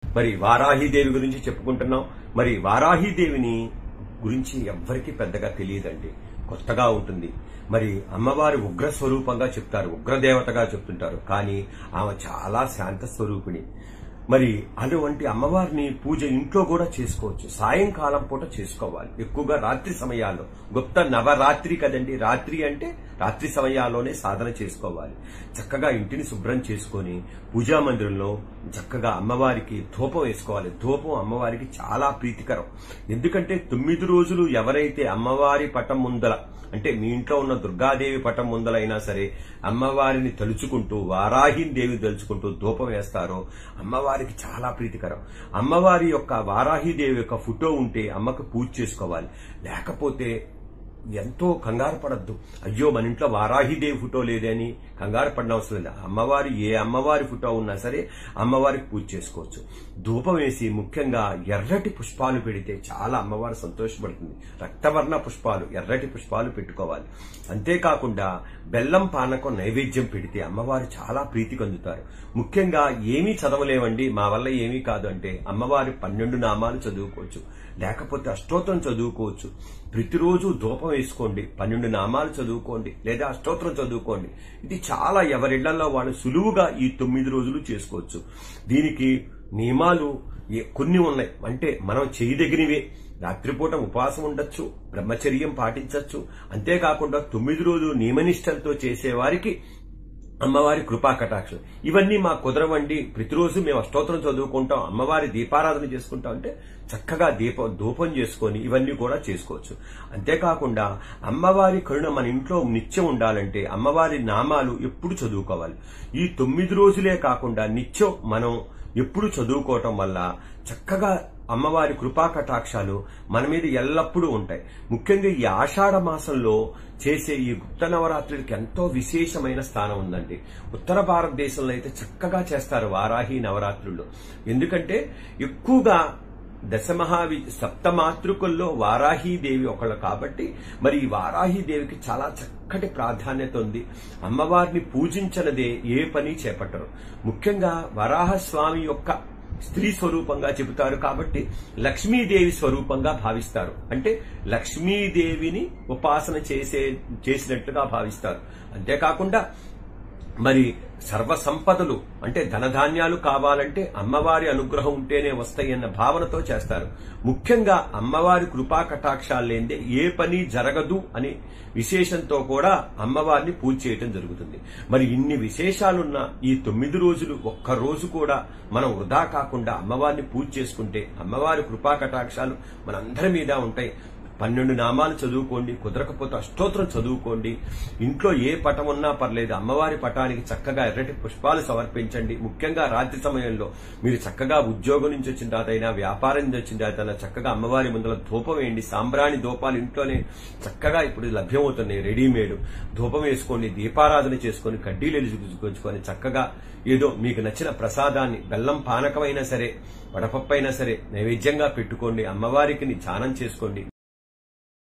మరి వారాహిదేవి గురించి చెప్పుకుంటున్నాం మరి వారాహిదేవిని గురించి ఎవ్వరికీ పెద్దగా తెలియదండి కొత్తగా ఉంటుంది మరి అమ్మవారి ఉగ్ర స్వరూపంగా చెప్తారు ఉగ్రదేవతగా చెప్తుంటారు కానీ ఆమె చాలా శాంత స్వరూపిణి మరి అటువంటి అమ్మవారిని పూజ ఇంట్లో కూడా చేసుకోవచ్చు సాయంకాలం పూట చేసుకోవాలి ఎక్కువగా రాత్రి సమయాల్లో గుప్త నవరాత్రి కదండి రాత్రి అంటే రాత్రి సమయాల్లోనే సాధన చేసుకోవాలి చక్కగా ఇంటిని శుభ్రం చేసుకొని పూజా మందిరంలో చక్కగా అమ్మవారికి ధూపం వేసుకోవాలి ధూపం అమ్మవారికి చాలా ప్రీతికరం ఎందుకంటే తొమ్మిది రోజులు ఎవరైతే అమ్మవారి పటం ముందల అంటే మీ ఇంట్లో ఉన్న దుర్గాదేవి పటం ముందలైనా సరే అమ్మవారిని తలుచుకుంటూ వారాహిని దేవి తలుచుకుంటూ ధూపం వేస్తారో అమ్మవారికి చాలా ప్రీతికరం అమ్మవారి యొక్క వారాహిదేవి యొక్క ఫోటో ఉంటే అమ్మకు పూజ చేసుకోవాలి లేకపోతే ఎంతో కంగారు పడద్దు అయ్యో మన ఇంట్లో వారాహిదేవి ఫోటో లేదని కంగారు పడిన అవసరం లేదు అమ్మవారి ఏ అమ్మవారి ఫోటో ఉన్నా సరే అమ్మవారికి పూజ చేసుకోవచ్చు ధూపం వేసి ముఖ్యంగా ఎర్రటి పుష్పాలు పెడితే చాలా అమ్మవారు సంతోషపడుతుంది రక్తవర్ణ పుష్పాలు ఎర్రటి పుష్పాలు పెట్టుకోవాలి అంతేకాకుండా బెల్లం పానకం నైవేద్యం పెడితే అమ్మవారు చాలా ప్రీతి పొందుతారు ముఖ్యంగా ఏమీ చదవలేవండి మా వల్ల ఏమీ కాదు అంటే అమ్మవారి పన్నెండు నామాలు చదువుకోవచ్చు లేకపోతే అష్టోత్తరం చదువుకోవచ్చు ప్రతిరోజు ధూపం వేసుకోండి పన్నెండు నామాలు చదువుకోండి లేదా అష్టోత్తరం చదువుకోండి ఇది చాలా ఎవరిళ్లలో వాళ్ళు సులువుగా ఈ తొమ్మిది రోజులు చేసుకోవచ్చు దీనికి నియమాలు ఏ- కొన్ని ఉన్నాయి అంటే మనం చేయదగినవే రాత్రిపూట ఉపవాసం ఉండొచ్చు బ్రహ్మచర్యం పాటించవచ్చు అంతేకాకుండా తొమ్మిది రోజులు నియమనిష్టలతో చేసేవారికి అమ్మవారి కృపా కటాక్షం ఇవన్నీ మా కుదరవండి ప్రతిరోజు మేము అష్టోత్తరం చదువుకుంటాం అమ్మవారి దీపారాధన చేసుకుంటాం అంటే చక్కగా దీప ధూపం చేసుకొని ఇవన్నీ కూడా చేసుకోవచ్చు అంతేకాకుండా అమ్మవారి కరుణ మన ఇంట్లో నిత్యం ఉండాలంటే అమ్మవారి నామాలు ఎప్పుడు చదువుకోవాలి ఈ తొమ్మిది రోజులే కాకుండా నిత్యం మనం ఎప్పుడు చదువుకోవటం వల్ల చక్కగా అమ్మవారి కృపా కటాక్షాలు మన మీద ఎల్లప్పుడూ ఉంటాయి ముఖ్యంగా ఈ ఆషాఢ మాసంలో చేసే ఈ గుప్త నవరాత్రులకి ఎంతో విశేషమైన స్థానం ఉందండి ఉత్తర భారతదేశంలో అయితే చక్కగా చేస్తారు వారాహి నవరాత్రులు ఎందుకంటే ఎక్కువగా దశమహావి సప్తమాతృకుల్లో వారాహీదేవి ఒకళ్ళు కాబట్టి మరి ఈ వారాహీదేవికి చాలా చక్కటి ప్రాధాన్యత ఉంది అమ్మవారిని పూజించనదే ఏ పని చేపట్టరు ముఖ్యంగా వరాహస్వామి యొక్క స్త్రీ స్వరూపంగా చెబుతారు కాబట్టి లక్ష్మీదేవి స్వరూపంగా భావిస్తారు అంటే లక్ష్మీదేవిని ఉపాసన చేసే చేసినట్లుగా భావిస్తారు అంతేకాకుండా మరి సర్వ సంపదలు అంటే ధనధాన్యాలు కావాలంటే అమ్మవారి అనుగ్రహం ఉంటేనే వస్తాయన్న భావనతో చేస్తారు ముఖ్యంగా అమ్మవారి కృపా కటాక్షాలు లేనిదే ఏ పని జరగదు అని విశేషంతో కూడా అమ్మవారిని పూజ చేయటం జరుగుతుంది మరి ఇన్ని విశేషాలున్న ఈ తొమ్మిది రోజులు ఒక్క రోజు కూడా మనం వృధా కాకుండా అమ్మవారిని పూజ చేసుకుంటే అమ్మవారి కృపా కటాక్షాలు మనందరి మీద ఉంటాయి పన్నెండు నామాలు చదువుకోండి కుదరకపోతే అష్టోత్తరం చదువుకోండి ఇంట్లో ఏ పటం ఉన్నా పర్లేదు అమ్మవారి పటానికి చక్కగా ఎర్రటి పుష్పాలు సమర్పించండి ముఖ్యంగా రాత్రి సమయంలో మీరు చక్కగా ఉద్యోగం నుంచి వచ్చిన తర్వాత అయినా వ్యాపారం నుంచి వచ్చిన తర్వాత అయినా చక్కగా అమ్మవారి ముందర ధూపం వేయండి సాంబ్రాణి ధూపాలు ఇంట్లోనే చక్కగా ఇప్పుడు లభ్యమవుతున్నాయి రెడీమేడ్ ధూపం వేసుకోండి దీపారాధన చేసుకొని కడ్డీలు ఎలుచుకొని చక్కగా ఏదో మీకు నచ్చిన ప్రసాదాన్ని బెల్లం పానకమైనా సరే వడపప్పు అయినా సరే నైవేద్యంగా పెట్టుకోండి అమ్మవారికి ధ్యానం చేసుకోండి